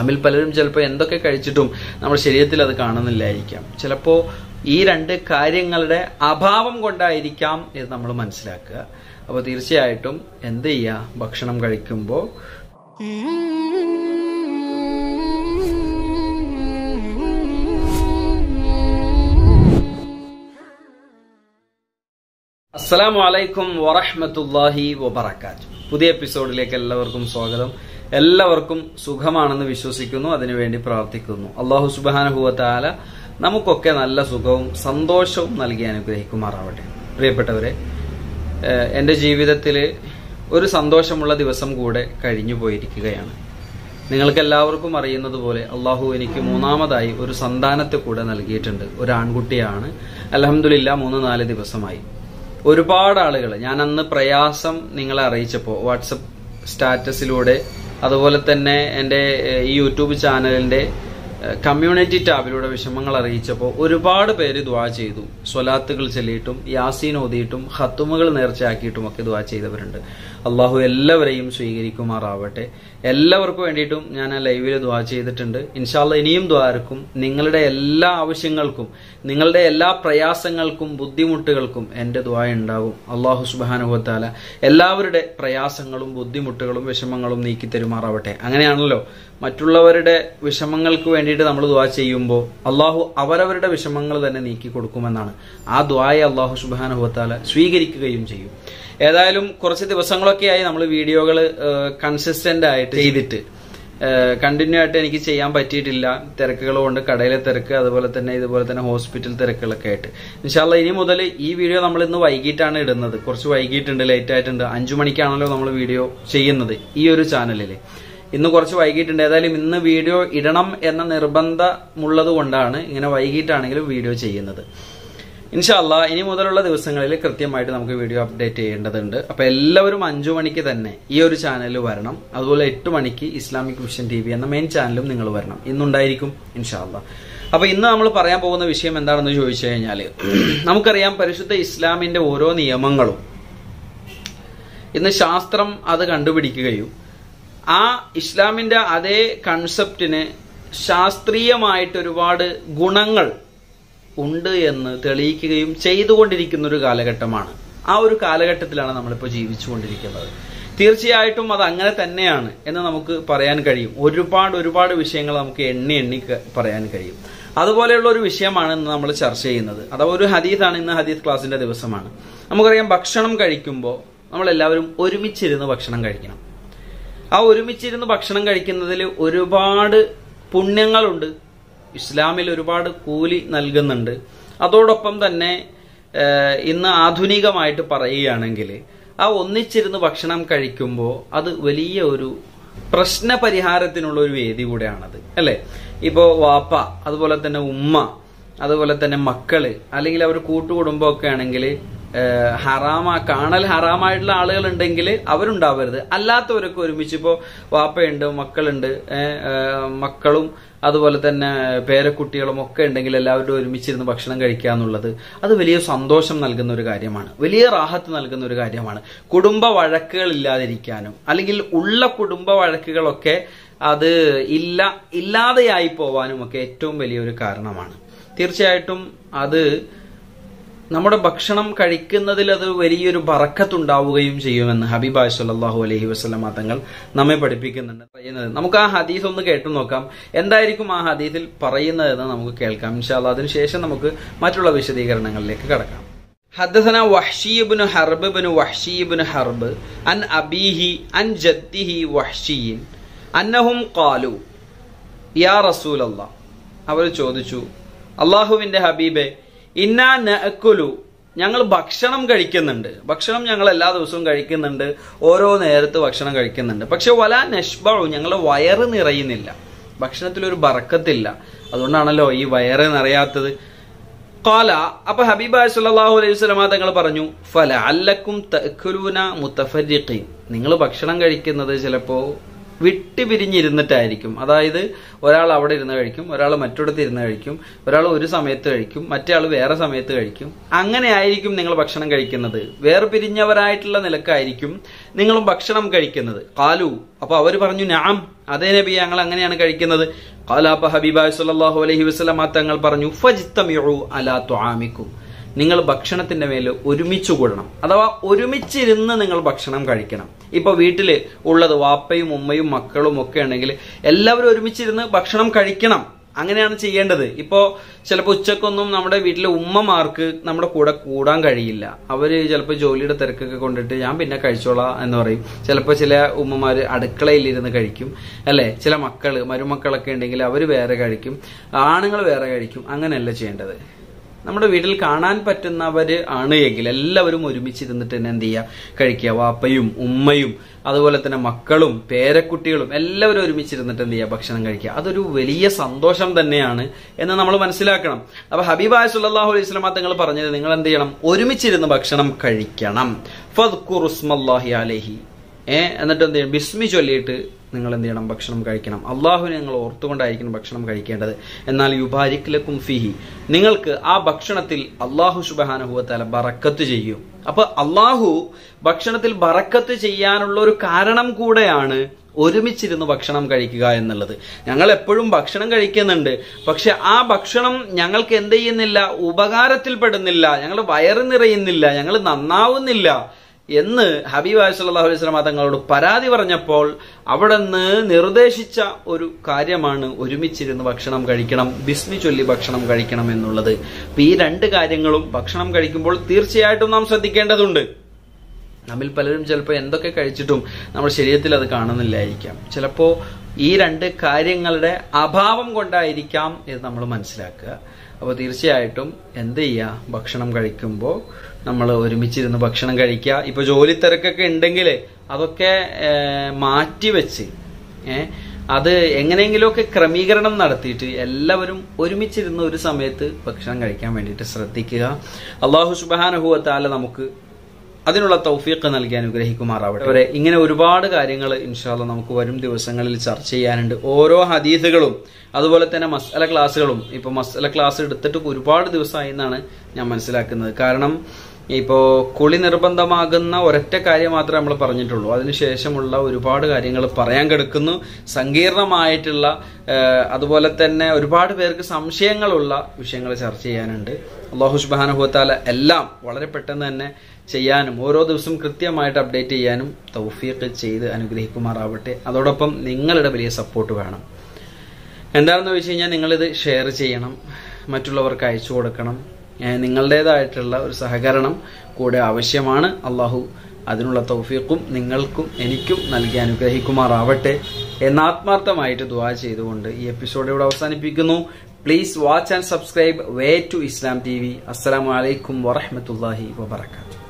നമ്മിൽ പലരും ചിലപ്പോൾ എന്തൊക്കെ കഴിച്ചിട്ടും നമ്മുടെ ശരീരത്തിൽ അത് കാണുന്നില്ലായിരിക്കാം ചിലപ്പോൾ ഈ രണ്ട് കാര്യങ്ങളുടെ അഭാവം കൊണ്ടായിരിക്കാം ഇത് നമ്മൾ മനസ്സിലാക്കുക അപ്പോൾ തീർച്ചയായിട്ടും എന്ത് ചെയ്യുക ഭക്ഷണം കഴിക്കുമ്പോൾ അസ്സലാമു അലൈക്കും വറഹ്മത്തുള്ളാഹി വബറകാത്ത് പുതിയ എപ്പിസോഡിലേക്ക് എല്ലാവർക്കും സ്വാഗതം എല്ലാവർക്കും സുഖമാണെന്ന് വിശ്വസിക്കുന്നു അതിനുവേണ്ടി പ്രാർത്ഥിക്കുന്നു അള്ളാഹു സുബാനഹുവത്താല നമുക്കൊക്കെ നല്ല സുഖവും സന്തോഷവും നൽകി അനുഗ്രഹിക്കുമാറാവട്ടെ പ്രിയപ്പെട്ടവരെ ഏഹ് എൻ്റെ ജീവിതത്തിൽ ഒരു സന്തോഷമുള്ള ദിവസം കൂടെ കഴിഞ്ഞു പോയിരിക്കുകയാണ് നിങ്ങൾക്ക് എല്ലാവർക്കും അറിയുന്നത് പോലെ അള്ളാഹു എനിക്ക് മൂന്നാമതായി ഒരു സന്താനത്തെ കൂടെ നൽകിയിട്ടുണ്ട് ഒരു ആൺകുട്ടിയാണ് അലഹമുല്ല മൂന്ന് നാല് ദിവസമായി ഒരുപാട് ആളുകൾ ഞാൻ അന്ന് പ്രയാസം നിങ്ങളെ അറിയിച്ചപ്പോൾ വാട്സപ്പ് സ്റ്റാറ്റസിലൂടെ അതുപോലെ തന്നെ എൻ്റെ ഏഹ്, ഈ യൂട്യൂബ് ചാനലിൻ്റെ ഏഹ്, കമ്മ്യൂണിറ്റി ടാബിലൂടെ വിഷമങ്ങൾ അറിയിച്ചപ്പോൾ ഒരുപാട് പേര് ദ്വാ ചെയ്തു സ്വലാത്തുകൾ ചൊല്ലിയിട്ടും യാസീൻ ഓതിയിട്ടും ഹത്തുമകൾ നേർച്ചയാക്കിയിട്ടും ഒക്കെ ദ്വാ ചെയ്തവരുണ്ട് അള്ളാഹു എല്ലാവരെയും സ്വീകരിക്കുമാറാവട്ടെ എല്ലാവർക്കും വേണ്ടിയിട്ടും ഞാൻ ആ ലൈവിൽ ദ്വാ ചെയ്തിട്ടുണ്ട് ഇൻഷാല്ല ഇനിയും ദ്വാരക്കും നിങ്ങളുടെ എല്ലാ ആവശ്യങ്ങൾക്കും നിങ്ങളുടെ എല്ലാ പ്രയാസങ്ങൾക്കും ബുദ്ധിമുട്ടുകൾക്കും എൻ്റെ ദ്വാ ഉണ്ടാകും അള്ളാഹു സുബാനുഭവത്താല എല്ലാവരുടെ പ്രയാസങ്ങളും ബുദ്ധിമുട്ടുകളും വിഷമങ്ങളും നീക്കി തരുമാറാവട്ടെ അങ്ങനെയാണല്ലോ മറ്റുള്ളവരുടെ വിഷമങ്ങൾക്ക് വേണ്ടിയിട്ട് നമ്മൾ ദ്വാ ചെയ്യുമ്പോൾ അള്ളാഹു അവരവരുടെ വിഷമങ്ങൾ തന്നെ നീക്കി കൊടുക്കുമെന്നാണ് ആ ദ്വായെ അള്ളാഹു സുബാനുഭവത്താല സ്വീകരിക്കുകയും ചെയ്യും ഏതായാലും കുറച്ച് ദിവസങ്ങളൊക്കെയായി നമ്മൾ വീഡിയോകൾ കൺസിസ്റ്റന്റ് ആയിട്ട് ചെയ്തിട്ട് കണ്ടിന്യൂ ആയിട്ട് എനിക്ക് ചെയ്യാൻ പറ്റിയിട്ടില്ല തിരക്കുകൾ കൊണ്ട് കടയിലെ തിരക്ക് അതുപോലെ തന്നെ ഇതുപോലെ തന്നെ ഹോസ്പിറ്റൽ തിരക്കുകളൊക്കെ ആയിട്ട് ഇൻഷാല്ല ഇനി മുതൽ ഈ വീഡിയോ നമ്മൾ ഇന്ന് വൈകിട്ടാണ് ഇടുന്നത് കുറച്ച് വൈകിട്ടുണ്ട് ലേറ്റ് ആയിട്ടുണ്ട് അഞ്ചു മണിക്കാണല്ലോ നമ്മൾ വീഡിയോ ചെയ്യുന്നത് ഈ ഒരു ചാനലിൽ ഇന്ന് കുറച്ച് വൈകിട്ടുണ്ട് ഏതായാലും ഇന്ന് വീഡിയോ ഇടണം എന്ന നിർബന്ധമുള്ളത് കൊണ്ടാണ് ഇങ്ങനെ വൈകിട്ടാണെങ്കിലും വീഡിയോ ചെയ്യുന്നത് ഇൻഷാല്ല ഇനി മുതലുള്ള ദിവസങ്ങളിൽ കൃത്യമായിട്ട് നമുക്ക് വീഡിയോ അപ്ഡേറ്റ് ചെയ്യേണ്ടതുണ്ട് അപ്പൊ എല്ലാവരും അഞ്ചു മണിക്ക് തന്നെ ഈ ഒരു ചാനലിൽ വരണം അതുപോലെ എട്ട് മണിക്ക് ഇസ്ലാമിക് വിഷൻ ടി വി എന്ന മെയിൻ ചാനലും നിങ്ങൾ വരണം ഇന്നുണ്ടായിരിക്കും ഇൻഷാല്ല അപ്പൊ ഇന്ന് നമ്മൾ പറയാൻ പോകുന്ന വിഷയം എന്താണെന്ന് ചോദിച്ചു കഴിഞ്ഞാൽ നമുക്കറിയാം പരിശുദ്ധ ഇസ്ലാമിന്റെ ഓരോ നിയമങ്ങളും ഇന്ന് ശാസ്ത്രം അത് കണ്ടുപിടിക്കുകയും ആ ഇസ്ലാമിന്റെ അതേ കൺസെപ്റ്റിന് ശാസ്ത്രീയമായിട്ട് ഒരുപാട് ഗുണങ്ങൾ ഉണ്ട് എന്ന് തെളിയിക്കുകയും ചെയ്തുകൊണ്ടിരിക്കുന്ന ഒരു കാലഘട്ടമാണ് ആ ഒരു കാലഘട്ടത്തിലാണ് നമ്മളിപ്പോൾ ജീവിച്ചുകൊണ്ടിരിക്കുന്നത് തീർച്ചയായിട്ടും അത് അങ്ങനെ തന്നെയാണ് എന്ന് നമുക്ക് പറയാൻ കഴിയും ഒരുപാട് ഒരുപാട് വിഷയങ്ങൾ നമുക്ക് എണ്ണി എണ്ണി ക- പറയാൻ കഴിയും അതുപോലെയുള്ള ഒരു വിഷയമാണ് ഇന്ന് നമ്മൾ ചർച്ച ചെയ്യുന്നത് അഥവാ ഒരു ഹദീസാണ് ഇന്ന് ഹദീസ് ക്ലാസിന്റെ ദിവസമാണ് നമുക്കറിയാം ഭക്ഷണം കഴിക്കുമ്പോൾ നമ്മളെല്ലാവരും ഒരുമിച്ചിരുന്ന് ഭക്ഷണം കഴിക്കണം ആ ഒരുമിച്ചിരുന്ന് ഭക്ഷണം കഴിക്കുന്നതിൽ ഒരുപാട് പുണ്യങ്ങളുണ്ട് ഇസ്ലാമിൽ ഒരുപാട് കൂലി നൽകുന്നുണ്ട് അതോടൊപ്പം തന്നെ ഏഹ്, ഇന്ന് ആധുനികമായിട്ട് പറയുകയാണെങ്കിൽ ആ ഒന്നിച്ചിരുന്ന് ഭക്ഷണം കഴിക്കുമ്പോൾ അത് വലിയ ഒരു പ്രശ്ന പരിഹാരത്തിനുള്ള ഒരു വേദി കൂടെയാണത് അല്ലേ ഇപ്പോൾ വാപ്പ അതുപോലെ തന്നെ ഉമ്മ അതുപോലെ തന്നെ മക്കള് അല്ലെങ്കിൽ അവർ കൂട്ടുകുടുംബമൊക്കെ ആണെങ്കിൽ ഏഹ്, ഹറാമ കാണൽ ഹറാമായിട്ടുള്ള ആളുകൾ ഉണ്ടെങ്കിൽ അവരുണ്ടാവരുത് അല്ലാത്തവരൊക്കെ ഒരുമിച്ച് ഇപ്പോൾ വാപ്പയുണ്ട് മക്കളുണ്ട് ഏഹ്, ഏഹ്, മക്കളും അതുപോലെ തന്നെ പേരക്കുട്ടികളും ഒക്കെ ഉണ്ടെങ്കിൽ എല്ലാവരും ഒരുമിച്ചിരുന്ന് ഭക്ഷണം കഴിക്കുക എന്നുള്ളത് അത് വലിയ സന്തോഷം നൽകുന്ന ഒരു കാര്യമാണ് വലിയ റാഹത്ത് നൽകുന്ന ഒരു കാര്യമാണ് കുടുംബ വഴക്കുകൾ ഇല്ലാതിരിക്കാനും അല്ലെങ്കിൽ ഉള്ള കുടുംബ വഴക്കുകളൊക്കെ അത് ഇല്ല ഇല്ലാതെയായി പോവാനും ഒക്കെ ഏറ്റവും വലിയൊരു കാരണമാണ് തീർച്ചയായിട്ടും അത് നമ്മുടെ ഭക്ഷണം കഴിക്കുന്നതിൽ അത് വലിയൊരു ബറക്കത്തുണ്ടാവുകയും ചെയ്യുമെന്ന് ഹബീബായ് സല്ലല്ലാഹു അലൈഹി വസല്ലമ തങ്ങൾ നമ്മെ പഠിപ്പിക്കുന്നുണ്ട് പറയുന്നത് നമുക്ക് ആ ഹദീസ് ഒന്ന് കേട്ടു നോക്കാം എന്തായിരിക്കും ആ ഹദീസിൽ പറയുന്നതെന്ന് നമുക്ക് കേൾക്കാം ഇൻഷാല്ല അതിനുശേഷം നമുക്ക് മറ്റുള്ള വിശദീകരണങ്ങളിലേക്ക് കടക്കാം حدثنا وحشي بن حرب بن وحشي بن حرب عن أبيه عن جده وحشي أنهم قالوا യാ റസൂൽ അല്ലാ അവർ ചോദിച്ചു അള്ളാഹുവിന്റെ ഹബീബെ ഇന്നാ നഅക്കുലു ഞങ്ങൾ ഭക്ഷണം കഴിക്കുന്നുണ്ട് ഭക്ഷണം ഞങ്ങൾ എല്ലാ ദിവസവും കഴിക്കുന്നുണ്ട് ഓരോ നേരത്ത് ഭക്ഷണം കഴിക്കുന്നുണ്ട് പക്ഷെ വല നഷ്ബു ഞങ്ങൾ വയറ് നിറയുന്നില്ല ഭക്ഷണത്തിൽ ഒരു ബറക്കത്തില്ല അതുകൊണ്ടാണല്ലോ ഈ വയറ് നിറയാത്തത് കാല അപ്പൊ ഹബീബ് സല്ലല്ലാഹു അലൈഹി വസല്ലമ തങ്ങൾ പറഞ്ഞു ഫല അല്ലക്കും തഅക്കുലൂന മുത്തഫരിഖീൻ നിങ്ങൾ ഭക്ഷണം കഴിക്കുന്നത് ചിലപ്പോ വിട്ടുപിരിഞ്ഞിരുന്നിട്ടായിരിക്കും അതായത് ഒരാൾ അവിടെ ഇരുന്ന് കഴിക്കും ഒരാൾ മറ്റൊരിടത്ത് ഇരുന്ന് കഴിക്കും ഒരാൾ ഒരു സമയത്ത് കഴിക്കും മറ്റേ ആൾ വേറെ സമയത്ത് കഴിക്കും അങ്ങനെ ആയിരിക്കും നിങ്ങൾ ഭക്ഷണം കഴിക്കുന്നത് വേർപിരിഞ്ഞവരായിട്ടുള്ള നിലക്കായിരിക്കും നിങ്ങളും ഭക്ഷണം കഴിക്കുന്നത് കാലു അപ്പൊ അവർ പറഞ്ഞു നാം അതേ നബി ഞങ്ങൾ അങ്ങനെയാണ് കഴിക്കുന്നത് കാലാപ്പ ഹബീബായ് സല്ലല്ലാഹു അലൈഹി വസല്ലമ തങ്ങൾ പറഞ്ഞു ഫജ്തമിഉ അലാ തുആമിക്കും നിങ്ങൾ ഭക്ഷണത്തിന്റെ മേൽ ഒരുമിച്ച് കൂടണം അഥവാ ഒരുമിച്ചിരുന്ന് നിങ്ങൾ ഭക്ഷണം കഴിക്കണം ഇപ്പൊ വീട്ടില് ഉള്ളത് വാപ്പയും ഉമ്മയും മക്കളും ഒക്കെ ഉണ്ടെങ്കിൽ എല്ലാവരും ഒരുമിച്ചിരുന്ന് ഭക്ഷണം കഴിക്കണം അങ്ങനെയാണ് ചെയ്യേണ്ടത് ഇപ്പോ ചിലപ്പോൾ ഉച്ചക്കൊന്നും നമ്മുടെ വീട്ടിലെ ഉമ്മമാർക്ക് നമ്മുടെ കൂടെ കൂടാൻ കഴിയില്ല അവര് ചിലപ്പോൾ ജോലിയുടെ തിരക്കൊക്കെ കൊണ്ടിട്ട് ഞാൻ പിന്നെ കഴിച്ചോളാം എന്ന് പറയും ചിലപ്പോൾ ചില ഉമ്മമാര് അടുക്കളയിൽ ഇരുന്ന് കഴിക്കും അല്ലെ ചില മക്കള് മരുമക്കളൊക്കെ ഉണ്ടെങ്കിൽ അവർ വേറെ കഴിക്കും ആണുങ്ങൾ വേറെ കഴിക്കും അങ്ങനെയല്ല ചെയ്യേണ്ടത് നമ്മുടെ വീട്ടിൽ കാണാൻ പറ്റുന്നവര് ആണ് എങ്കിൽ എല്ലാവരും ഒരുമിച്ചിരുന്നിട്ട് തന്നെ എന്ത് ചെയ്യുക കഴിക്കുക വാപ്പയും ഉമ്മയും അതുപോലെ തന്നെ മക്കളും പേരക്കുട്ടികളും എല്ലാവരും ഒരുമിച്ചിരുന്നിട്ട് എന്ത് ചെയ്യുക ഭക്ഷണം കഴിക്കുക അതൊരു വലിയ സന്തോഷം തന്നെയാണ് എന്ന് നമ്മൾ മനസ്സിലാക്കണം അപ്പൊ ഹബീബായ സുല്ലാഹു അലൈഹി സ്വലമ തങ്ങൾ പറഞ്ഞത് നിങ്ങൾ എന്ത് ചെയ്യണം ഒരുമിച്ചിരുന്ന് ഭക്ഷണം കഴിക്കണം ഫദ്ഖുറുസ്മല്ലാഹി അലൈഹി ഏ എന്നിട്ട് എന്ത് ചെയ്യണം ബിസ്മി ചൊല്ലിയിട്ട് നിങ്ങൾ എന്ത് ചെയ്യണം ഭക്ഷണം കഴിക്കണം അള്ളാഹുവിനെ നിങ്ങൾ ഓർത്തുകൊണ്ടായിരിക്കണം ഭക്ഷണം കഴിക്കേണ്ടത് എന്നാൽ യുബാരിക്കിലക്കും ഫിഹി നിങ്ങൾക്ക് ആ ഭക്ഷണത്തിൽ അള്ളാഹു സുബാനുഭവത്താല ബറക്കത്ത് ചെയ്യും അപ്പൊ അള്ളാഹു ഭക്ഷണത്തിൽ ബറക്കത്ത് ചെയ്യാനുള്ള ഒരു കാരണം കൂടെയാണ് ഒരുമിച്ചിരുന്ന് ഭക്ഷണം കഴിക്കുക എന്നുള്ളത് ഞങ്ങൾ എപ്പോഴും ഭക്ഷണം കഴിക്കുന്നുണ്ട് പക്ഷെ ആ ഭക്ഷണം ഞങ്ങൾക്ക് എന്ത് ചെയ്യുന്നില്ല ഉപകാരത്തിൽപ്പെടുന്നില്ല ഞങ്ങൾ വയറ് നിറയുന്നില്ല ഞങ്ങൾ നന്നാവുന്നില്ല എന്ന് ഹബീബ് സല്ലല്ലാഹു അലൈഹി വസല്ലം തങ്ങളോട് പരാതി പറഞ്ഞപ്പോൾ അവിടെ നിന്ന് നിർദ്ദേശിച്ച ഒരു കാര്യമാണ് ഒരുമിച്ചിരുന്ന് ഭക്ഷണം കഴിക്കണം ബിസ്മി ചൊല്ലി ഭക്ഷണം കഴിക്കണം എന്നുള്ളത് അപ്പൊ ഈ രണ്ട് കാര്യങ്ങളും ഭക്ഷണം കഴിക്കുമ്പോൾ തീർച്ചയായിട്ടും നാം ശ്രദ്ധിക്കേണ്ടതുണ്ട് നമ്മിൽ പലരും ചിലപ്പോൾ എന്തൊക്കെ കഴിച്ചിട്ടും നമ്മുടെ ശരീരത്തിൽ അത് കാണുന്നില്ലായിരിക്കാം ചിലപ്പോൾ ഈ രണ്ട് കാര്യങ്ങളുടെ അഭാവം കൊണ്ടായിരിക്കാം ഇത് നമ്മൾ മനസ്സിലാക്കുക അപ്പോൾ തീർച്ചയായിട്ടും എന്ത് ചെയ്യുക ഭക്ഷണം കഴിക്കുമ്പോൾ നമ്മൾ ഒരുമിച്ചിരുന്ന് ഭക്ഷണം കഴിക്കുക ഇപ്പോൾ ജോലി തിരക്കൊക്കെ ഉണ്ടെങ്കിൽ അതൊക്കെ മാറ്റിവെച്ച് ഏഹ് അത് എങ്ങനെയെങ്കിലുമൊക്കെ ക്രമീകരണം നടത്തിയിട്ട് എല്ലാവരും ഒരുമിച്ചിരുന്ന് ഒരു സമയത്ത് ഭക്ഷണം കഴിക്കാൻ വേണ്ടിയിട്ട് ശ്രദ്ധിക്കുക അള്ളാഹു സുബാനുഭവത്താല നമുക്ക് അതിനുള്ള തൗഫീഖ് നൽകി അനുഗ്രഹിക്കുമാറാവട്ടെ അവരെ ഇങ്ങനെ ഒരുപാട് കാര്യങ്ങൾ ഇൻഷാല്ല നമുക്ക് വരും ദിവസങ്ങളിൽ ചർച്ച ചെയ്യാനുണ്ട് ഓരോ ഹദീസുകളും അതുപോലെ തന്നെ മസല ക്ലാസ്സുകളും ഇപ്പൊ മസല ക്ലാസ് എടുത്തിട്ട് ഒരുപാട് ദിവസമായി എന്നാണ് ഞാൻ മനസ്സിലാക്കുന്നത് കാരണം ഇപ്പോ കുളി നിർബന്ധമാകുന്ന ഒരൊറ്റ കാര്യം മാത്രമേ നമ്മൾ പറഞ്ഞിട്ടുള്ളൂ അതിനുശേഷമുള്ള ഒരുപാട് കാര്യങ്ങൾ പറയാൻ കിടക്കുന്നു സങ്കീർണമായിട്ടുള്ള അതുപോലെ തന്നെ ഒരുപാട് പേർക്ക് സംശയങ്ങളുള്ള വിഷയങ്ങൾ ചർച്ച ചെയ്യാനുണ്ട് അള്ളാഹു സുബാനുഭവത്താല എല്ലാം വളരെ പെട്ടെന്ന് തന്നെ ചെയ്യാനും ഓരോ ദിവസവും കൃത്യമായിട്ട് അപ്ഡേറ്റ് ചെയ്യാനും തൗഫീഖ് ചെയ്ത് അനുഗ്രഹിക്കുമാറാവട്ടെ അതോടൊപ്പം നിങ്ങളുടെ വലിയ സപ്പോർട്ട് വേണം എന്താണെന്ന് വെച്ച് കഴിഞ്ഞാൽ നിങ്ങളിത് ഷെയർ ചെയ്യണം മറ്റുള്ളവർക്ക് അയച്ചു കൊടുക്കണം നിങ്ങളുടേതായിട്ടുള്ള ഒരു സഹകരണം കൂടെ ആവശ്യമാണ് അള്ളാഹു അതിനുള്ള തൗഫീഖും നിങ്ങൾക്കും എനിക്കും നൽകി അനുഗ്രഹിക്കുമാറാവട്ടെ എന്നാത്മാർത്ഥമായിട്ട് ദുവാ ചെയ്തുകൊണ്ട് ഈ എപ്പിസോഡ് ഇവിടെ അവസാനിപ്പിക്കുന്നു please watch and subscribe way to Islam TV വി അസ്സലാമലൈക്കും വറഹമത്തല്ലാഹി വബർക്കാത്തു